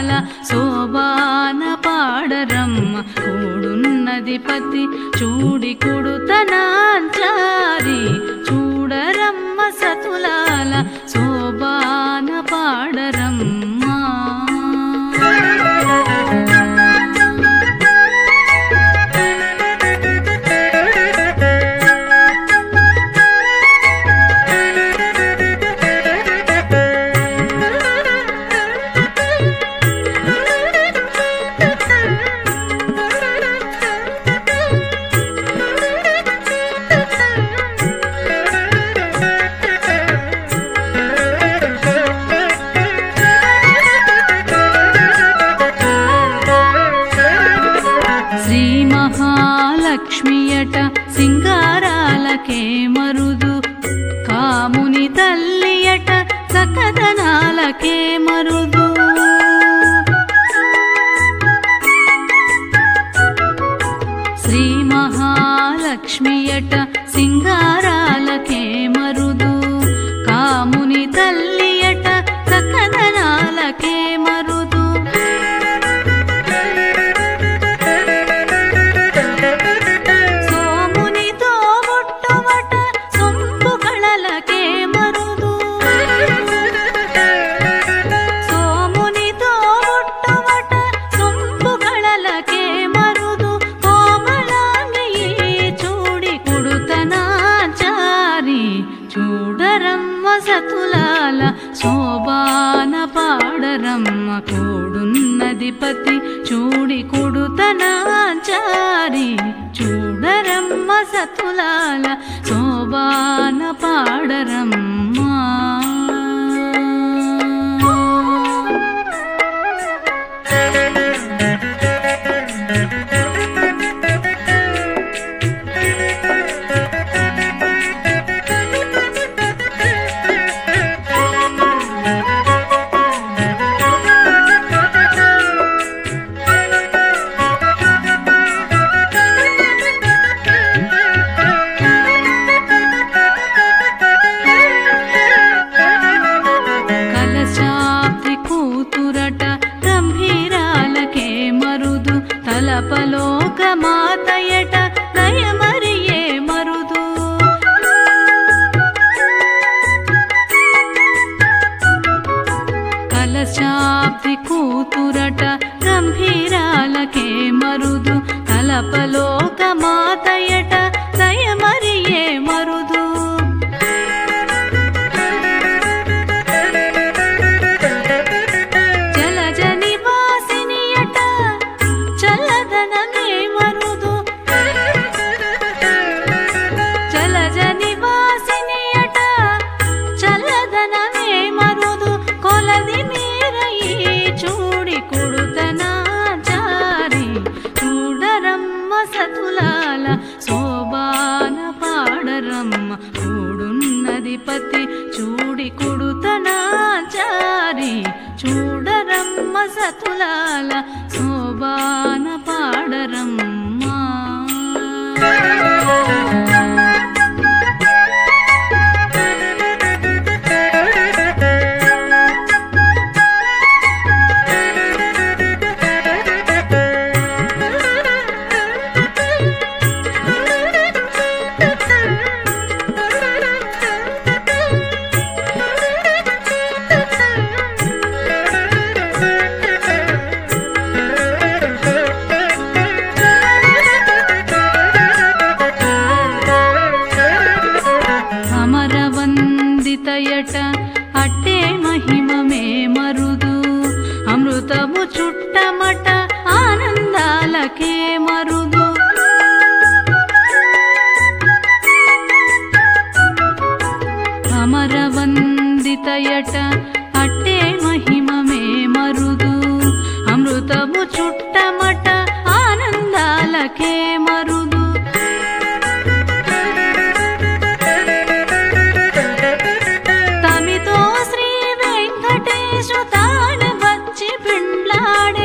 శోభాన పాడరమ్మ కూడున్నది పతి చూడి కుడుతనాంచారి చూడరమ్మ సతులాల శోభాన పాడరమ్మ శ్రీ మహాలక్ష్మియట సింగారాలకే మరుదు కాముని తల్లియట సకదనాలకే మరుదు శ్రీ మహాలక్ష్మియట సింగారాలకే మరుదు కాముని తల్లియట సకదనాలకే మరుదు సోమునితో ముట్టుమట సొంపు కళలకే మరుదు సోమునితో ముట్టుమట సొంపు కళలకే మరుదు కోమలాంగి చూడి కుడుతనాచారి చూడరమ్మ సతులాల శోభాన పాడరమ్మ కూడున్నది పతి చూడి కుడుతనాచారి చూడరమ్మ సతులాల శోభాన పాడరమ్మ కలశాబ్ది కూతురట గంభీరాలకే మరుదు తలపలోక మాతయట దయమరియే మరుదు కలశాబ్ది కూతురట గంభీరాలకే మరుదు తలపలోక మాతయట దయమరియే మరుదు జలజ నివాసినియట చల్లదనమే మరుదు జలజ నివాసినియట చల్లదనమే మరుదు కొలది మీరయి చూడి కుడుతనాచారి చూడరమ్మ సతులాల శోభాన పాడరమ్మ కూడున్నది పతి చూడి కుడుతనాచారి చూడరమ్మ సతులాల శోభాన పాడరమ్మ అమరవందితయట అట్టే మహిమమే మరుదు అమృతము చుట్టమట ఆనందాలకే మరుదు అమరవందితయట అట్టే మహిమమే మరుదు అమృతము చుట్టమట ఆనందాలకే మరుదు తమితో శ్రీ వెంకటేశు తాను వచ్చి పిండ్లాడే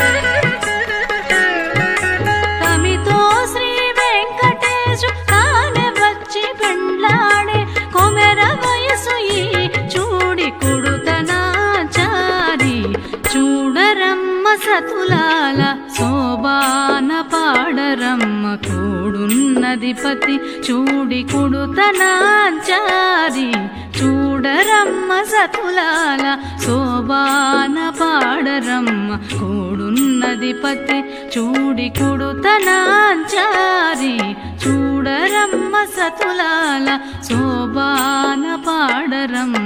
తమితో శ్రీ వెంకటేశు తాను వచ్చి పిండ్లాడే కొమెర వయసు ఈ చూడి కుడుతనాచారి చూడరం సతులాల శోభాన పాడరమ్మ కూడున్నది పతి చూడి కుడుతనాచారి చూడరమ్మ సతులాల శోభాన పాడరమ్మ కూడున్నది పతి చూడి కుడుతనాచారి చూడరమ్మ సతులాల శోభాన పాడరమ్మ